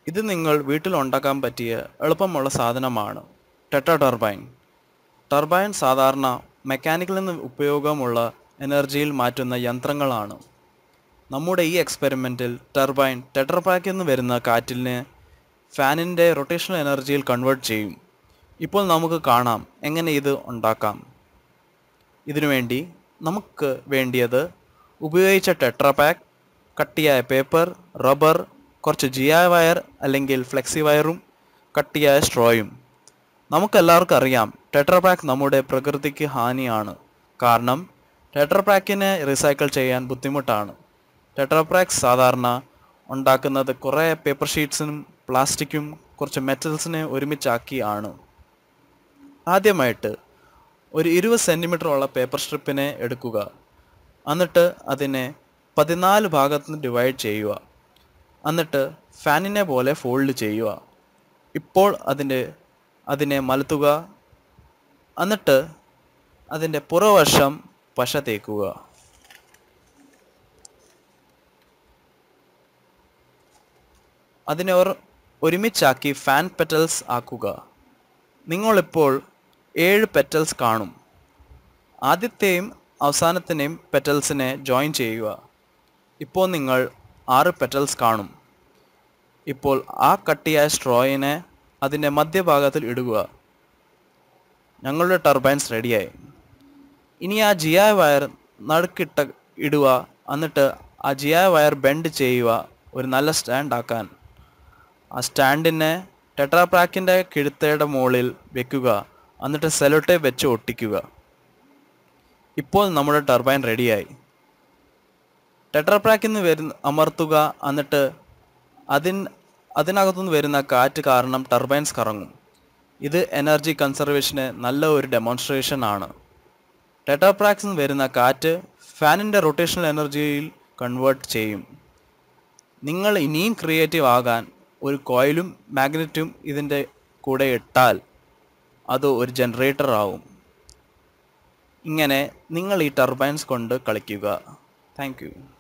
ഇത് നിങ്ങൾ വീട്ടിൽ ഉണ്ടാക്കാൻ പറ്റിയ എളുപ്പമുള്ള സാധനമാണ് ടെട്ര ടർബൈൻ ടർബൈൻ സാധാരണ മെക്കാനിക്കൽ നിന്ന് ഉപയോഗമുള്ള എനർജിയിൽ മാറ്റുന്ന യന്ത്രങ്ങളാണ് നമ്മുടെ ഈ എക്സ്പെരിമെൻറ്റിൽ ടർബൈൻ ടെട്രപാക്കിൽ നിന്ന് വരുന്ന കാറ്റിനെ ഫാനിൻ്റെ റൊട്ടേഷണൽ എനർജിയിൽ കൺവേർട്ട് ചെയ്യും ഇപ്പോൾ നമുക്ക് കാണാം എങ്ങനെ ഇത് ഉണ്ടാക്കാം ഇതിനുവേണ്ടി നമുക്ക് വേണ്ടിയത് ഉപയോഗിച്ച ടെട്രാപാക്ക് കട്ടിയായ പേപ്പർ റബ്ബർ കുറച്ച് ജിയായ വയർ അല്ലെങ്കിൽ ഫ്ലെക്സി വയറും കട്ടിയായ സ്ട്രോയും നമുക്കെല്ലാവർക്കും അറിയാം ടെട്രാപാക്ക് നമ്മുടെ പ്രകൃതിക്ക് ഹാനിയാണ് കാരണം ടെട്രാപാക്കിനെ റീസൈക്കിൾ ചെയ്യാൻ ബുദ്ധിമുട്ടാണ് ടെട്രാപാക്ക് സാധാരണ ഉണ്ടാക്കുന്നത് കുറേ പേപ്പർ ഷീറ്റ്സിനും പ്ലാസ്റ്റിക്കും കുറച്ച് മെറ്റൽസിനെ ഒരുമിച്ചാക്കി ആണ് ആദ്യമായിട്ട് ഒരു ഇരുപത് സെൻറ്റിമീറ്റർ ഉള്ള പേപ്പർ സ്ട്രിപ്പിനെ എടുക്കുക എന്നിട്ട് അതിനെ പതിനാല് ഭാഗത്ത് ഡിവൈഡ് ചെയ്യുക എന്നിട്ട് ഫാനിനെ പോലെ ഫോൾഡ് ചെയ്യുക ഇപ്പോൾ അതിൻ്റെ അതിനെ മലത്തുക എന്നിട്ട് അതിൻ്റെ പുറവശം പശ തേക്കുക അതിനെ ഒരു ഒരുമിച്ചാക്കി ഫാൻ പെറ്റൽസ് ആക്കുക നിങ്ങളിപ്പോൾ ഏഴ് പെറ്റൽസ് കാണും ആദ്യത്തെയും അവസാനത്തിനെയും പെറ്റൽസിനെ ജോയിൻ ചെയ്യുക ഇപ്പോൾ നിങ്ങൾ ആറ് പെറ്റൽസ് കാണും ഇപ്പോൾ ആ കട്ടിയായ സ്ട്രോയിനെ അതിൻ്റെ മധ്യഭാഗത്തിൽ ഇടുക ഞങ്ങളുടെ ടർബൈൻസ് റെഡിയായി ഇനി ആ ജിയായ വയർ നടുക്കിട്ട ഇടുക എന്നിട്ട് ആ ജിയായ വയർ ബെൻഡ് ചെയ്യുക ഒരു നല്ല സ്റ്റാൻഡ് ആക്കാൻ ആ സ്റ്റാൻഡിനെ ടെട്രാപ്രാക്കിൻ്റെ കിഴുത്തയുടെ മുകളിൽ വെക്കുക എന്നിട്ട് സെലോട്ടെ വെച്ച് ഒട്ടിക്കുക ഇപ്പോൾ നമ്മുടെ ടർബൈൻ റെഡിയായി ടെട്രാപ്രാക്കിൽ നിന്ന് വരുന്ന അമർത്തുക എന്നിട്ട് അതിൻ അതിനകത്തുനിന്ന് വരുന്ന കാറ്റ് കാരണം ടർബൈൻസ് കറങ്ങും ഇത് എനർജി കൺസർവേഷന് നല്ല ഒരു ഡെമോൺസ്ട്രേഷൻ ആണ് ടെട്രാപ്രാക്സിൽ നിന്ന് വരുന്ന കാറ്റ് ഫാനിൻ്റെ റൊട്ടേഷണൽ എനർജിയിൽ കൺവേർട്ട് ചെയ്യും നിങ്ങൾ ഇനിയും ക്രിയേറ്റീവ് ആകാൻ ഒരു കോയിലും മാഗ്നറ്റും ഇതിൻ്റെ കൂടെ ഇട്ടാൽ അത് ഒരു ജനറേറ്റർ ആവും ഇങ്ങനെ നിങ്ങൾ ഈ ടർബൈൻസ് കൊണ്ട് കളിക്കുക താങ്ക് യു